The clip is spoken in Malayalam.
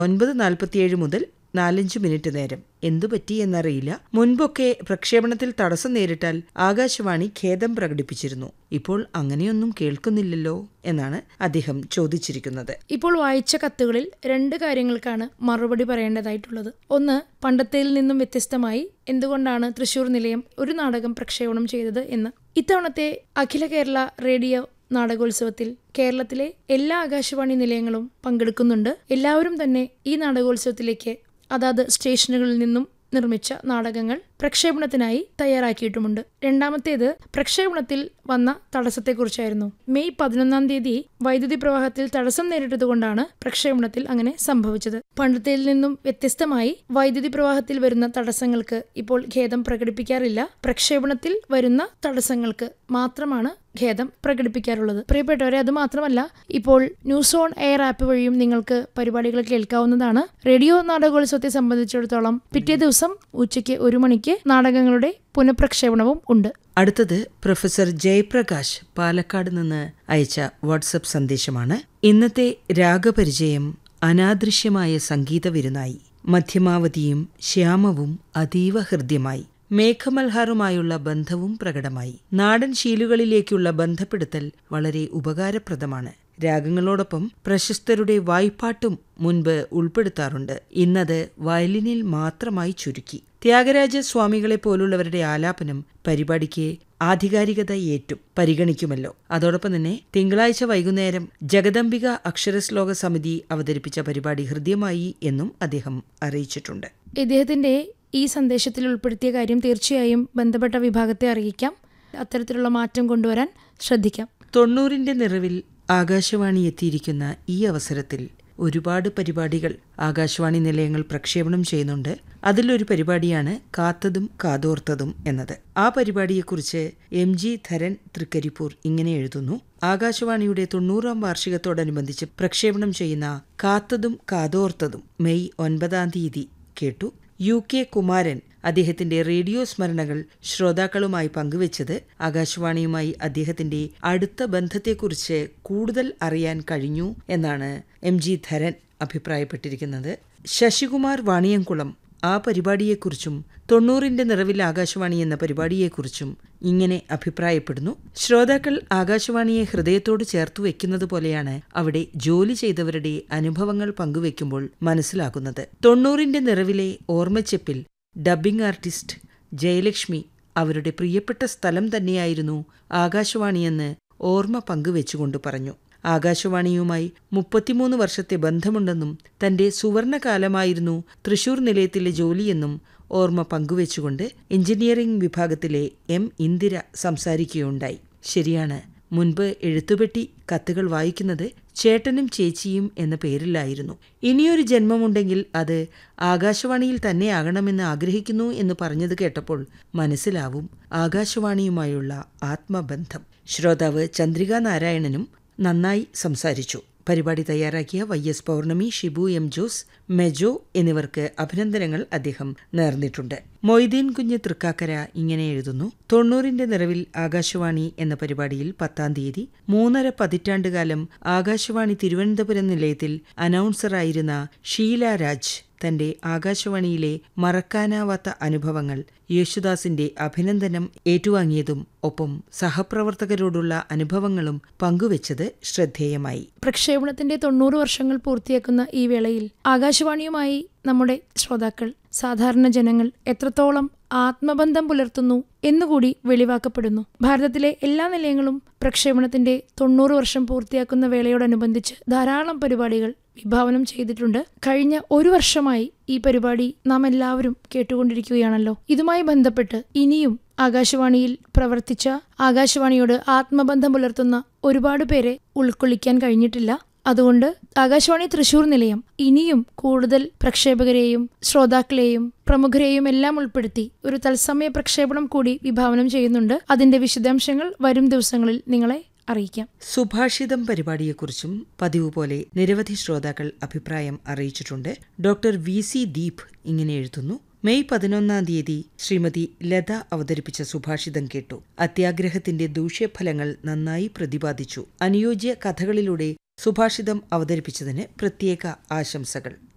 ഒൻപത് നാൽപ്പത്തിയേഴ് മുതൽ നാലഞ്ച് മിനിറ്റ് നേരം എന്തു പറ്റി എന്നറിയില്ല മുൻപൊക്കെ പ്രക്ഷേപണത്തിൽ തടസ്സം നേരിട്ടാൽ ആകാശവാണി ഖേദം പ്രകടിപ്പിച്ചിരുന്നു ഇപ്പോൾ അങ്ങനെയൊന്നും കേൾക്കുന്നില്ലല്ലോ എന്നാണ് അദ്ദേഹം ചോദിച്ചിരിക്കുന്നത് ഇപ്പോൾ വായിച്ച കത്തുകളിൽ രണ്ട് കാര്യങ്ങൾക്കാണ് മറുപടി പറയേണ്ടതായിട്ടുള്ളത് ഒന്ന് പണ്ടത്തേൽ നിന്നും വ്യത്യസ്തമായി എന്തുകൊണ്ടാണ് തൃശൂർ നിലയം ഒരു നാടകം പ്രക്ഷേപണം ചെയ്തത് എന്ന് ഇത്തവണത്തെ അഖില കേരള റേഡിയോ നാടകോത്സവത്തിൽ കേരളത്തിലെ എല്ലാ ആകാശവാണി നിലയങ്ങളും പങ്കെടുക്കുന്നുണ്ട് എല്ലാവരും തന്നെ ഈ നാടകോത്സവത്തിലേക്ക് അതാത് സ്റ്റേഷനുകളിൽ നിന്നും നിർമ്മിച്ച നാടകങ്ങൾ പ്രക്ഷേപണത്തിനായി തയ്യാറാക്കിയിട്ടുമുണ്ട് രണ്ടാമത്തേത് പ്രക്ഷേപണത്തിൽ വന്ന തടസ്സത്തെക്കുറിച്ചായിരുന്നു മെയ് പതിനൊന്നാം തീയതി വൈദ്യുതി പ്രവാഹത്തിൽ തടസ്സം നേരിട്ടതുകൊണ്ടാണ് പ്രക്ഷേപണത്തിൽ അങ്ങനെ സംഭവിച്ചത് പണ്ടത്തേൽ നിന്നും വ്യത്യസ്തമായി വൈദ്യുതി പ്രവാഹത്തിൽ വരുന്ന തടസ്സങ്ങൾക്ക് ഇപ്പോൾ ഖേദം പ്രകടിപ്പിക്കാറില്ല പ്രക്ഷേപണത്തിൽ വരുന്ന തടസ്സങ്ങൾക്ക് മാത്രമാണ് ഖേദം പ്രകടിപ്പിക്കാറുള്ളത് പ്രിയപ്പെട്ടവരെ അത് മാത്രമല്ല ഇപ്പോൾ ന്യൂസ് ഓൺ എയർ ആപ്പ് വഴിയും നിങ്ങൾക്ക് പരിപാടികൾ കേൾക്കാവുന്നതാണ് റേഡിയോ നാടകോത്സവത്തെ സംബന്ധിച്ചിടത്തോളം പിറ്റേ ദിവസം ഉച്ചയ്ക്ക് ഒരു മണിക്ക് നാടകങ്ങളുടെ പുനഃപ്രക്ഷേപണവും ഉണ്ട് അടുത്തത് പ്രൊഫസർ ജയപ്രകാശ് പാലക്കാട് നിന്ന് അയച്ച വാട്സപ്പ് സന്ദേശമാണ് ഇന്നത്തെ രാഗപരിചയം അനാദൃശ്യമായ സംഗീത വിരുന്നായി മധ്യമാവതിയും ശ്യാമവും അതീവ ഹൃദ്യമായി മേഘമൽഹാറുമായുള്ള ബന്ധവും പ്രകടമായി നാടൻ ശീലുകളിലേക്കുള്ള ബന്ധപ്പെടുത്തൽ വളരെ ഉപകാരപ്രദമാണ് രാഗങ്ങളോടൊപ്പം പ്രശസ്തരുടെ വായ്പാട്ടും മുൻപ് ഉൾപ്പെടുത്താറുണ്ട് ഇന്നത് വയലിനിൽ മാത്രമായി ചുരുക്കി ത്യാഗരാജ സ്വാമികളെ പോലുള്ളവരുടെ ആലാപനം പരിപാടിക്ക് ആധികാരികത ഏറ്റും പരിഗണിക്കുമല്ലോ അതോടൊപ്പം തന്നെ തിങ്കളാഴ്ച വൈകുന്നേരം ജഗദംബിക അക്ഷരശ്ലോക സമിതി അവതരിപ്പിച്ച പരിപാടി ഹൃദ്യമായി എന്നും അദ്ദേഹം അറിയിച്ചിട്ടുണ്ട് ഇദ്ദേഹത്തിന്റെ ഈ സന്ദേശത്തിൽ ഉൾപ്പെടുത്തിയ കാര്യം തീർച്ചയായും ബന്ധപ്പെട്ട വിഭാഗത്തെ അറിയിക്കാം അത്തരത്തിലുള്ള മാറ്റം കൊണ്ടുവരാൻ ശ്രദ്ധിക്കാം തൊണ്ണൂറിന്റെ നിറവിൽ ആകാശവാണി എത്തിയിരിക്കുന്ന ഈ അവസരത്തിൽ ഒരുപാട് പരിപാടികൾ ആകാശവാണി നിലയങ്ങൾ പ്രക്ഷേപണം ചെയ്യുന്നുണ്ട് അതിലൊരു പരിപാടിയാണ് കാത്തതും കാതോർത്തതും എന്നത് ആ പരിപാടിയെക്കുറിച്ച് എം ജി ധരൻ തൃക്കരിപ്പൂർ ഇങ്ങനെ എഴുതുന്നു ആകാശവാണിയുടെ തൊണ്ണൂറാം വാർഷികത്തോടനുബന്ധിച്ച് പ്രക്ഷേപണം ചെയ്യുന്ന കാത്തതും കാതോർത്തതും മെയ് ഒൻപതാം തീയതി കേട്ടു യു കെ കുമാരൻ അദ്ദേഹത്തിന്റെ റേഡിയോ സ്മരണകൾ ശ്രോതാക്കളുമായി പങ്കുവച്ചത് ആകാശവാണിയുമായി അദ്ദേഹത്തിന്റെ അടുത്ത ബന്ധത്തെക്കുറിച്ച് കൂടുതൽ അറിയാൻ കഴിഞ്ഞു എന്നാണ് എം ജി ധരൻ അഭിപ്രായപ്പെട്ടിരിക്കുന്നത് ശശികുമാർ വാണിയംകുളം ആ പരിപാടിയെക്കുറിച്ചും തൊണ്ണൂറിന്റെ നിറവിൽ ആകാശവാണി എന്ന പരിപാടിയെക്കുറിച്ചും ഇങ്ങനെ അഭിപ്രായപ്പെടുന്നു ശ്രോതാക്കൾ ആകാശവാണിയെ ഹൃദയത്തോട് ചേർത്തു വെക്കുന്നത് പോലെയാണ് അവിടെ ജോലി ചെയ്തവരുടെ അനുഭവങ്ങൾ പങ്കുവെക്കുമ്പോൾ മനസ്സിലാകുന്നത് തൊണ്ണൂറിന്റെ നിറവിലെ ഓർമ്മച്ചെപ്പിൽ ഡബ്ബിംഗ് ആർട്ടിസ്റ്റ് ജയലക്ഷ്മി അവരുടെ പ്രിയപ്പെട്ട സ്ഥലം തന്നെയായിരുന്നു ആകാശവാണിയെന്ന് ഓർമ്മ പങ്കുവെച്ചുകൊണ്ട് പറഞ്ഞു ആകാശവാണിയുമായി മുപ്പത്തിമൂന്ന് വർഷത്തെ ബന്ധമുണ്ടെന്നും തന്റെ സുവർണകാലമായിരുന്നു തൃശൂർ നിലയത്തിലെ ജോലിയെന്നും ഓർമ്മ പങ്കുവെച്ചുകൊണ്ട് എഞ്ചിനീയറിംഗ് വിഭാഗത്തിലെ എം ഇന്ദിര സംസാരിക്കുകയുണ്ടായി ശരിയാണ് മുൻപ് എഴുത്തുപെട്ടി കത്തുകൾ വായിക്കുന്നത് ചേട്ടനും ചേച്ചിയും എന്ന പേരിലായിരുന്നു ഇനിയൊരു ജന്മമുണ്ടെങ്കിൽ അത് ആകാശവാണിയിൽ തന്നെ ആകണമെന്ന് ആഗ്രഹിക്കുന്നു എന്ന് പറഞ്ഞത് കേട്ടപ്പോൾ മനസ്സിലാവും ആകാശവാണിയുമായുള്ള ആത്മബന്ധം ശ്രോതാവ് ചന്ദ്രിക നാരായണനും നന്നായി സംസാരിച്ചു പരിപാടി തയ്യാറാക്കിയ Y S Pournami Shibu M Jose Mejo എന്നിവർക്ക് അഭിനന്ദനങ്ങൾ അദ്ദേഹം നേർന്നിട്ടുണ്ട് മൊയ്തീൻ കുഞ്ഞ് തൃക്കാക്കര ഇങ്ങനെ എഴുതുന്നു തൊണ്ണൂറിന്റെ നിറവിൽ ആകാശവാണി എന്ന പരിപാടിയിൽ പത്താം തീയതി മൂന്നര പതിറ്റാണ്ടുകാലം ആകാശവാണി തിരുവനന്തപുരം നിലയത്തിൽ അനൗൺസറായിരുന്ന ഷീല രാജ് തന്റെ ആകാശവാണിയിലെ മറക്കാനാവാത്ത അനുഭവങ്ങൾ യേശുദാസിന്റെ അഭിനന്ദനം ഏറ്റുവാങ്ങിയതും ഒപ്പം സഹപ്രവർത്തകരോടുള്ള അനുഭവങ്ങളും പങ്കുവച്ചത് ശ്രദ്ധേയമായി പ്രക്ഷേപണത്തിന്റെ തൊണ്ണൂറ് വർഷങ്ങൾ പൂർത്തിയാക്കുന്ന ഈ വേളയിൽ ആകാശവാണിയുമായി നമ്മുടെ ശ്രോതാക്കൾ സാധാരണ ജനങ്ങൾ എത്രത്തോളം ആത്മബന്ധം പുലർത്തുന്നു എന്നുകൂടി വെളിവാക്കപ്പെടുന്നു ഭാരതത്തിലെ എല്ലാ നിലയങ്ങളും പ്രക്ഷേപണത്തിന്റെ തൊണ്ണൂറ് വർഷം പൂർത്തിയാക്കുന്ന വേളയോടനുബന്ധിച്ച് ധാരാളം പരിപാടികൾ വിഭാവനം ചെയ്തിട്ടുണ്ട് കഴിഞ്ഞ ഒരു വർഷമായി ഈ പരിപാടി നാം എല്ലാവരും കേട്ടുകൊണ്ടിരിക്കുകയാണല്ലോ ഇതുമായി ബന്ധപ്പെട്ട് ഇനിയും ആകാശവാണിയിൽ പ്രവർത്തിച്ച ആകാശവാണിയോട് ആത്മബന്ധം പുലർത്തുന്ന ഒരുപാട് പേരെ ഉൾക്കൊള്ളിക്കാൻ കഴിഞ്ഞിട്ടില്ല അതുകൊണ്ട് ആകാശവാണി തൃശൂർ നിലയം ഇനിയും കൂടുതൽ പ്രക്ഷേപകരെയും ശ്രോതാക്കളെയും പ്രമുഖരെയും എല്ലാം ഉൾപ്പെടുത്തി ഒരു തത്സമയ പ്രക്ഷേപണം കൂടി വിഭാവനം ചെയ്യുന്നുണ്ട് അതിന്റെ വിശദാംശങ്ങൾ വരും ദിവസങ്ങളിൽ നിങ്ങളെ അറിയിക്കാം സുഭാഷിതം പരിപാടിയെക്കുറിച്ചും പതിവ് പോലെ നിരവധി ശ്രോതാക്കൾ അഭിപ്രായം അറിയിച്ചിട്ടുണ്ട് ഡോക്ടർ വി സി ദീപ് ഇങ്ങനെ എഴുതുന്നു മെയ് പതിനൊന്നാം തീയതി ശ്രീമതി ലത അവതരിപ്പിച്ച സുഭാഷിതം കേട്ടു അത്യാഗ്രഹത്തിന്റെ ദൂഷ്യഫലങ്ങൾ നന്നായി പ്രതിപാദിച്ചു അനുയോജ്യ കഥകളിലൂടെ സുഭാഷിതം അവതരിപ്പിച്ചതിന് പ്രത്യേക ആശംസകൾ